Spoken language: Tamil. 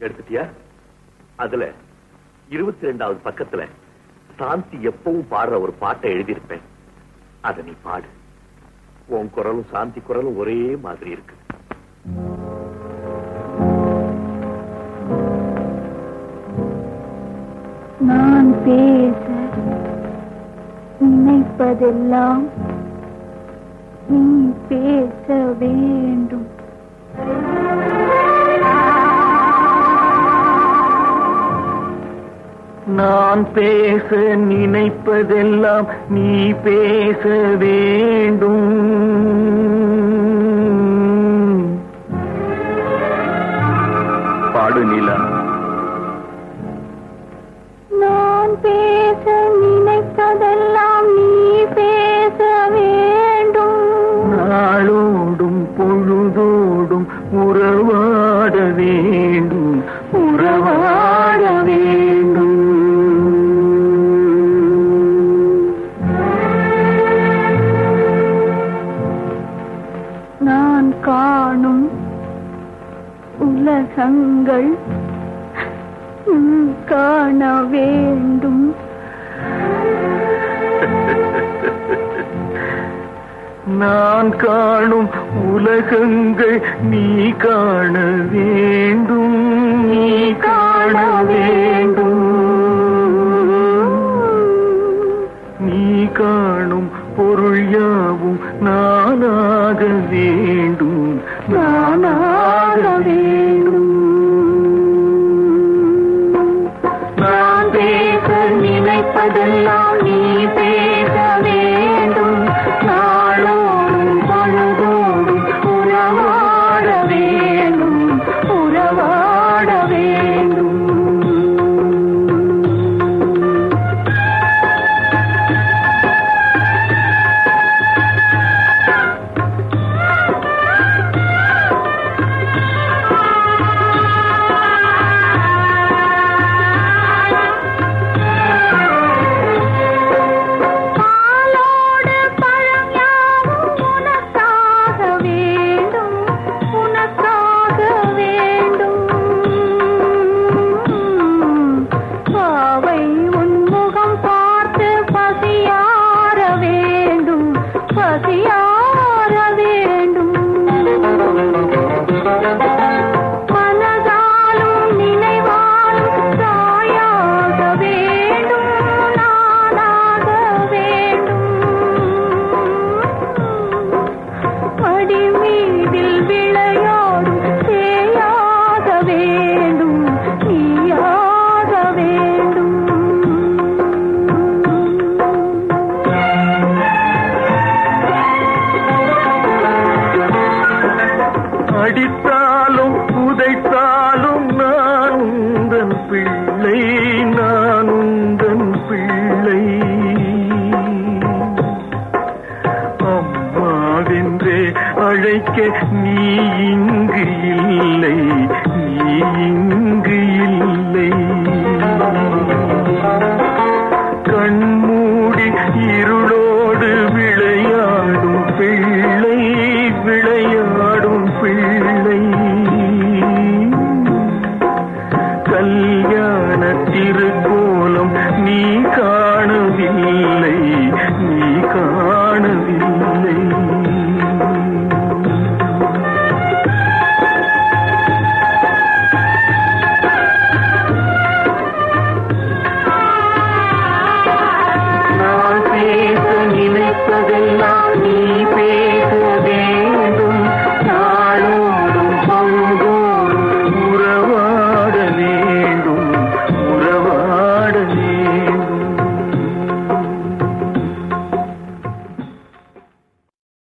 எடுத்துட்டியா அதுல இருபத்தி ரெண்டாவது பக்கத்துல சாந்தி எப்பவும் பாடுற ஒரு பாட்டை எழுதியிருப்பேன் அத நீ பாடு உன் குரலும் சாந்தி குரலும் ஒரே மாதிரி இருக்கு நான் பேச நினைப்பதெல்லாம் நீ பேச வேண்டும் நான் பேச நினைப்பதெல்லாம் நீ பேச வேண்டும் பாடு நிலா நான் பேச நினைப்பதெல்லாம் நீ பேச வேண்டும் நாளோடும் பொழுதோடும் உறவாட வேண்டும் உறவாட வேண்டும் நான் காணும் உலகங்கள் நீ காண வேண்டும் நான் காணும் உலகங்கள் நீ காண வேண்டும் நீ காண வேண்டும் நீ காணும் பொருள் யாவும் நானாக வேண்டும் நானாக வேண்டும் நான் பேச நினைப்பதெல்லாம் நீ பேச வேண்டும் நாளோடும் பொழுதோடும் உறவாட வேண்டும் உறவாட வேண்டும் பாலோடு பழம் யாவும் உனக்காக வேண்டும் உனக்காக வேண்டும் பாவை உன் முகம் பார்த்து பசியார வேண்டும் பசியார வேண்டும் மனதாலும் நினைவாலும் தாயாக வேண்டும் நானாக வேண்டும் மடி மீதில் விளையாடும் சேயாக வேண்டும் நீயாக வேண்டும் அடித்தாலும் உதைத்தாலும் நான் உந்தன் பிள்ளை நான் உந்தன் பிள்ளை அம்மாவென்றே அழைக்க நீ இங்கு இல்லை நீ இங்கு இல்லை கண்மூடி இருளோடு விளையாடும் பிள்ளை விளையாடும் பிள்ளை கல்யாண திருக்கோ